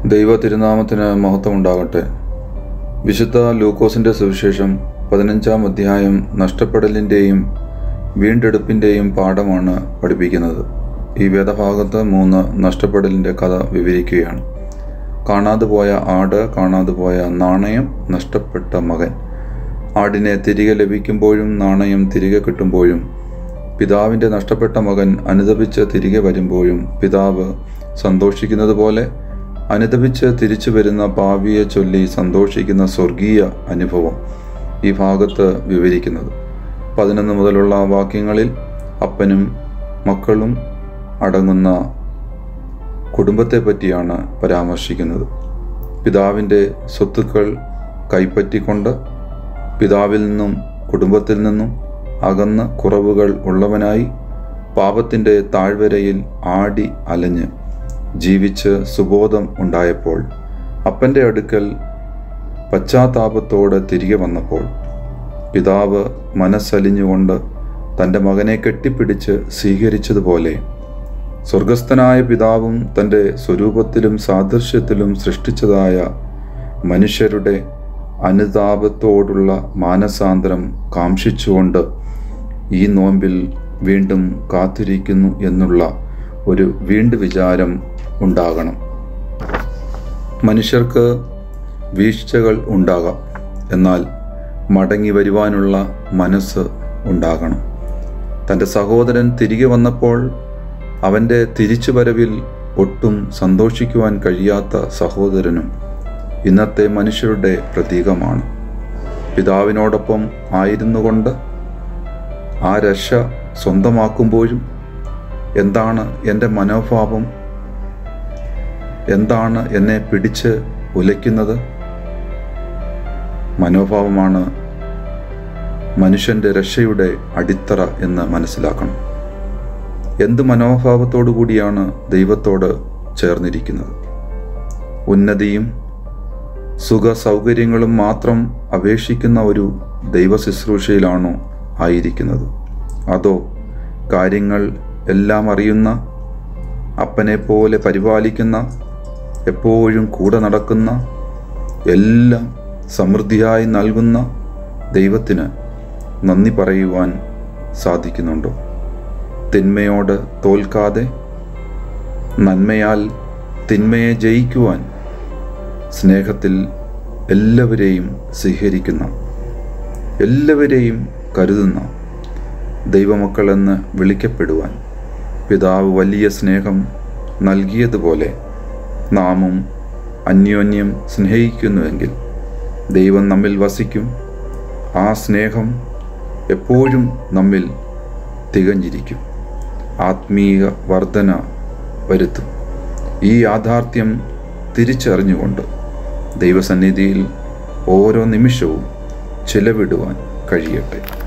ദൈവ തിരുനാമത്തിന് മഹത്വം ഉണ്ടാകട്ടെ വിശുദ്ധ ലൂക്കോസിൻ്റെ സുവിശേഷം പതിനഞ്ചാം അധ്യായം നഷ്ടപ്പെടലിൻ്റെയും വീണ്ടെടുപ്പിൻ്റെയും പാഠമാണ് പഠിപ്പിക്കുന്നത് ഈ വേദഭാഗത്ത് മൂന്ന് നഷ്ടപ്പെടലിൻ്റെ കഥ വിവരിക്കുകയാണ് കാണാതെ പോയ ആട് കാണാതെ പോയ നാണയം നഷ്ടപ്പെട്ട മകൻ ആടിനെ തിരികെ ലഭിക്കുമ്പോഴും നാണയം തിരികെ കിട്ടുമ്പോഴും പിതാവിൻ്റെ നഷ്ടപ്പെട്ട മകൻ അനുദപിച്ച് തിരികെ വരുമ്പോഴും പിതാവ് സന്തോഷിക്കുന്നത് പോലെ അനുദപിച്ച് തിരിച്ചു വരുന്ന പാവിയെ ചൊല്ലി സന്തോഷിക്കുന്ന സ്വർഗീയ അനുഭവം ഈ ഭാഗത്ത് വിവരിക്കുന്നത് പതിനൊന്ന് മുതലുള്ള വാക്യങ്ങളിൽ അപ്പനും മക്കളും അടങ്ങുന്ന കുടുംബത്തെ പറ്റിയാണ് പരാമർശിക്കുന്നത് പിതാവിൻ്റെ സ്വത്തുക്കൾ കൈപ്പറ്റിക്കൊണ്ട് പിതാവിൽ നിന്നും കുടുംബത്തിൽ നിന്നും അകന്ന് കുറവുകൾ ഉള്ളവനായി പാപത്തിൻ്റെ താഴ്വരയിൽ ആടി അലഞ്ഞ് ജീവിച്ച് സുബോധം ഉണ്ടായപ്പോൾ അപ്പൻ്റെ അടുക്കൽ പശ്ചാത്താപത്തോടെ തിരികെ വന്നപ്പോൾ പിതാവ് മനസ്സലിഞ്ഞുകൊണ്ട് തൻ്റെ മകനെ കെട്ടിപ്പിടിച്ച് സ്വീകരിച്ചതുപോലെ സ്വർഗസ്ഥനായ പിതാവും തൻ്റെ സ്വരൂപത്തിലും സാദൃശ്യത്തിലും സൃഷ്ടിച്ചതായ മനുഷ്യരുടെ അനുതാപത്തോടുള്ള മാനസാന്തരം കാംക്ഷിച്ചുകൊണ്ട് ഈ നോമ്പിൽ വീണ്ടും കാത്തിരിക്കുന്നു എന്നുള്ള ഒരു വീണ്ടു വിചാരം ഉണ്ടാകണം മനുഷ്യർക്ക് വീഴ്ചകൾ ഉണ്ടാകാം എന്നാൽ മടങ്ങി വരുവാനുള്ള മനസ്സ് ഉണ്ടാകണം തൻ്റെ സഹോദരൻ തിരികെ വന്നപ്പോൾ അവൻ്റെ തിരിച്ചുവരവിൽ ഒട്ടും സന്തോഷിക്കുവാൻ കഴിയാത്ത സഹോദരനും ഇന്നത്തെ മനുഷ്യരുടെ പ്രതീകമാണ് പിതാവിനോടൊപ്പം ആയിരുന്നു കൊണ്ട് ആ രക്ഷ സ്വന്തമാക്കുമ്പോഴും എന്താണ് എൻ്റെ മനോഭാവം എന്താണ് എന്നെ പിടിച്ച് ഉലയ്ക്കുന്നത് മനോഭാവമാണ് മനുഷ്യൻ്റെ രക്ഷയുടെ അടിത്തറ എന്ന് മനസ്സിലാക്കണം എന്ത് മനോഭാവത്തോടു കൂടിയാണ് ദൈവത്തോട് ചേർന്നിരിക്കുന്നത് ഉന്നതിയും സുഖ സൗകര്യങ്ങളും മാത്രം അപേക്ഷിക്കുന്ന ഒരു ദൈവ ശുശ്രൂഷയിലാണോ ആയിരിക്കുന്നത് അതോ കാര്യങ്ങൾ എല്ലാം അറിയുന്ന അപ്പനെ പോലെ പരിപാലിക്കുന്ന എപ്പോഴും കൂടെ നടക്കുന്ന എല്ലാം സമൃദ്ധിയായി നൽകുന്ന ദൈവത്തിന് നന്ദി പറയുവാൻ സാധിക്കുന്നുണ്ടോ തിന്മയോട് തോൽക്കാതെ നന്മയാൽ തിന്മയെ ജയിക്കുവാൻ സ്നേഹത്തിൽ എല്ലാവരെയും സ്വീകരിക്കുന്ന എല്ലാവരെയും കരുതുന്ന ദൈവമക്കളെന്ന് വിളിക്കപ്പെടുവാൻ പിതാവ് വലിയ സ്നേഹം നൽകിയതുപോലെ നാമും അന്യോന്യം സ്നേഹിക്കുന്നുവെങ്കിൽ ദൈവം നമ്മിൽ വസിക്കും ആ സ്നേഹം എപ്പോഴും നമ്മിൽ തികഞ്ഞിരിക്കും ആത്മീയ വർധന വരുത്തും ഈ യാഥാർത്ഥ്യം തിരിച്ചറിഞ്ഞുകൊണ്ട് ദൈവസന്നിധിയിൽ ഓരോ നിമിഷവും ചിലവിടുവാൻ കഴിയട്ടെ